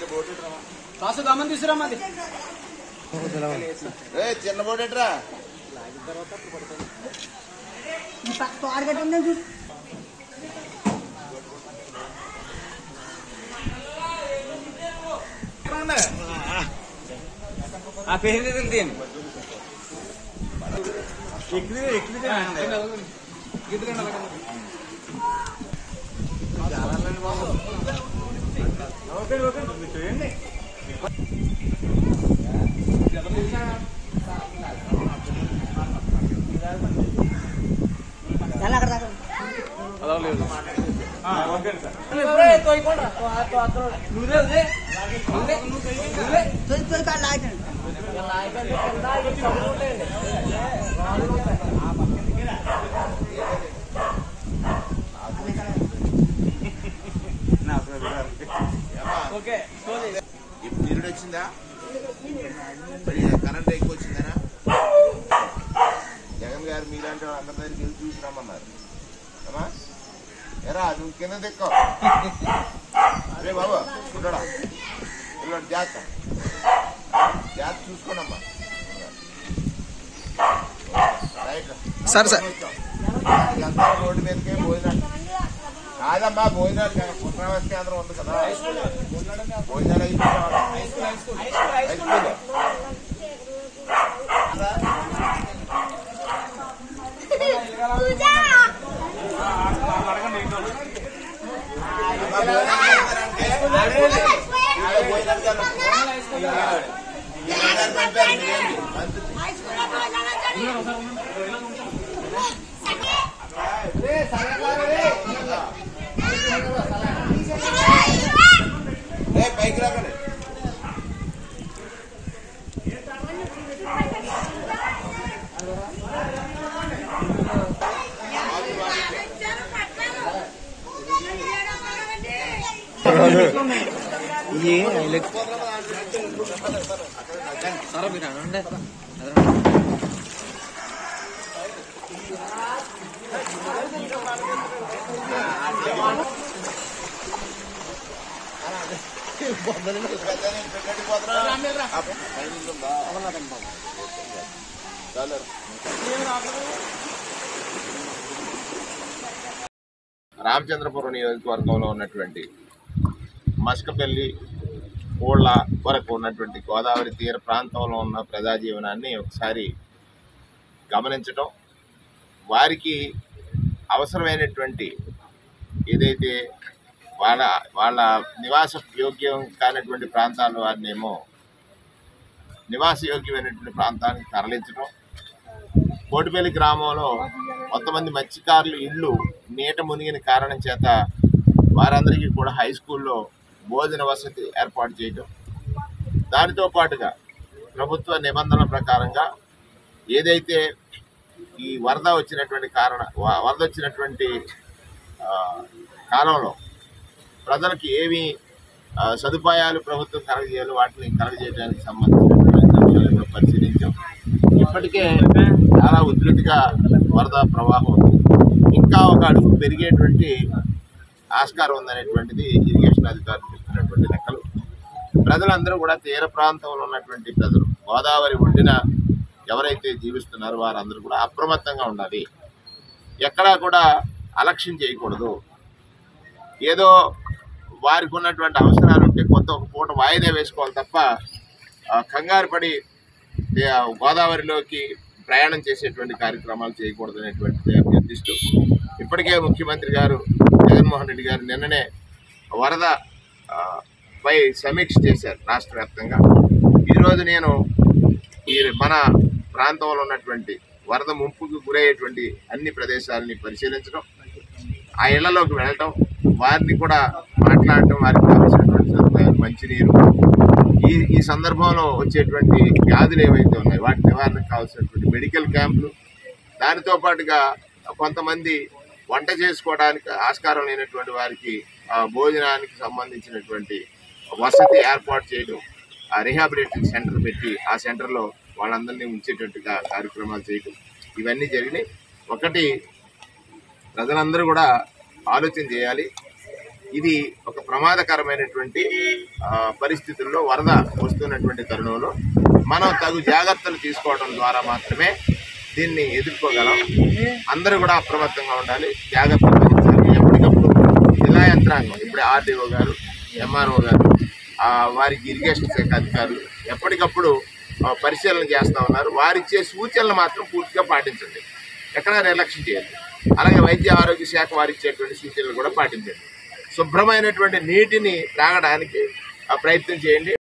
కాసు గమని తీసుకురామది ఏ చిన్న బోట్ ఎట్రా తోడగట్టు ఉందని చూడు ఆ పేరు దీని ఎలా అక్కడ దాకా తొలి తొలి కాడ లాగుతాడు ఇప్పుడు నీరుడు వచ్చిందా మరి కరెంట్ ఎక్కువ వచ్చిందనా జగన్ గారు మీలాంటి వాళ్ళు అందరి దగ్గరికి వెళ్ళి చూసి రమ్మన్నారు అమ్మా ఎరా నువ్వు కింద దిక్కో అరే బాబు చూడడా ఇలా జాగ్రత్త జాగ్రత్త చూసుకోండమ్మా రైట్ సరే సార్ ఇదంతా రోడ్డు మీదకే భోజనాలు కాదమ్మా భోజనాలు కాదు పునరావాస కేంద్రం ఉంది కదా భోజనాలు అయిపోయినా హై స్కూల్ ఏ పైకి రాకండి సరే మీరు అనండి రామచంద్రపురం నియోజకవర్గంలో ఉన్నటువంటి మస్కపల్లి కోళ్ళ వరకు ఉన్నటువంటి గోదావరి తీర ప్రాంతంలో ఉన్న ప్రజా జీవనాన్ని ఒకసారి గమనించటం వారికి అవసరమైనటువంటి ఏదైతే వాళ్ళ వాళ్ళ నివాస యోగ్యం కానటువంటి ప్రాంతాల వారినేమో నివాస యోగ్యమైనటువంటి ప్రాంతానికి తరలించడం కోటిపల్లి గ్రామంలో కొంతమంది మత్స్యకారులు ఇళ్ళు నీట మునిగిన కారణం చేత వారందరికీ కూడా హై స్కూల్లో భోజన వసతి ఏర్పాటు చేయడం దానితో పాటుగా ప్రభుత్వ నిబంధనల ప్రకారంగా ఏదైతే ఈ వరద వచ్చినటువంటి కారణ వ- వరద వచ్చినటువంటి ఆ, కాలంలో ప్రజలకు ఏమి ఆ, సదుపాయాలు ప్రభుత్వం కలగజేయాలి వాటిని కలగజేయడానికి సంబంధించినటువంటి అంశాలను కూడా పరిశీలించాం ఇప్పటికే చాలా ఉధృతిగా వరద ప్రవాహం ఉంది ఇంకా ఒక అడుగు పెరిగేటువంటి ఆస్కారం ఉందనేటువంటిది ఇరిగేషన్ అధికారులు చెప్తున్నటువంటి లెక్కలు ప్రజలందరూ కూడా తీర ప్రాంతంలో ఉన్నటువంటి ప్రజలు గోదావరి ఒడ్డున ఎవరైతే జీవిస్తున్నారో వారందరూ కూడా అప్రమత్తంగా ఉండాలి ఎక్కడా కూడా అలక్ష్యం చేయకూడదు ఏదో వారికి ఉన్నటువంటి అవసరాలు ఉంటే కొంత ఒక పూట వాయిదా వేసుకోవాలి తప్ప ఆ, కంగారు పడి ఏ, గోదావరిలోకి ప్రయాణం చేసేటువంటి కార్యక్రమాలు చేయకూడదు అనేటువంటిది అభ్యర్థిస్తూ ఇప్పటికే ముఖ్యమంత్రి గారు జగన్మోహన్ రెడ్డి గారు నిన్ననే వరద ఆ, పై సమీక్ష చేశారు రాష్ట్ర వ్యాప్తంగా ఈరోజు నేను ఈ మన ప్రాంతంలో ఉన్నటువంటి వరద ముంపుకు గురయ్యేటువంటి అన్ని ప్రదేశాలని పరిశీలించడం ఆ ఇళ్లలోకి వెళ్ళటం వారిని కూడా మాట్లాడటం వారికి కావాల్సినటువంటి సదుపాయాలు మంచినీరు ఈ ఈ సందర్భంలో వచ్చేటువంటి వ్యాధులు ఏవైతే ఉన్నాయో వాటి నివారణకు కావాల్సినటువంటి మెడికల్ క్యాంపులు దానితో పాటుగా కొంతమంది వంట చేసుకోవడానికి ఆస్కారం లేనటువంటి వారికి ఆ, భోజనానికి సంబంధించినటువంటి వసతి ఏర్పాటు చేయడం ఆ రిహాబిలిటేషన్ సెంటర్ పెట్టి ఆ సెంటర్లో వాళ్ళందరినీ ఉంచేటట్టుగా కార్యక్రమాలు చేయడం ఇవన్నీ జరిగినాయి ఒకటి ప్రజలందరూ కూడా ఆలోచన చేయాలి ఇది ఒక ప్రమాదకరమైనటువంటి ఆ, పరిస్థితుల్లో వరద వస్తున్నటువంటి తరుణంలో మనం తగు జాగ్రత్తలు తీసుకోవడం ద్వారా మాత్రమే దీన్ని ఎదుర్కోగలం అందరూ కూడా అప్రమత్తంగా ఉండాలి జాగ్రత్తలు వహించాలి ఎప్పటికప్పుడు జిల్లా యంత్రాంగం ఇప్పుడు ఆర్డీఓ గారు ఎంఆర్ఓ గారు ఆ, వారికి ఇరిగేషన్ శాఖ అధికారులు ఎప్పటికప్పుడు ఆ, పరిశీలన చేస్తూ ఉన్నారు వారిచ్చే సూచనలు మాత్రం పూర్తిగా పాటించండి ఎక్కడ నిర్లక్ష్యం చేయండి అలాగే వైద్య ఆరోగ్య శాఖ వారు ఇచ్చేటువంటి సూచనలు కూడా పాటించండి శుభ్రమైనటువంటి నీటిని త్రాగడానికి ఆ, ప్రయత్నం చేయండి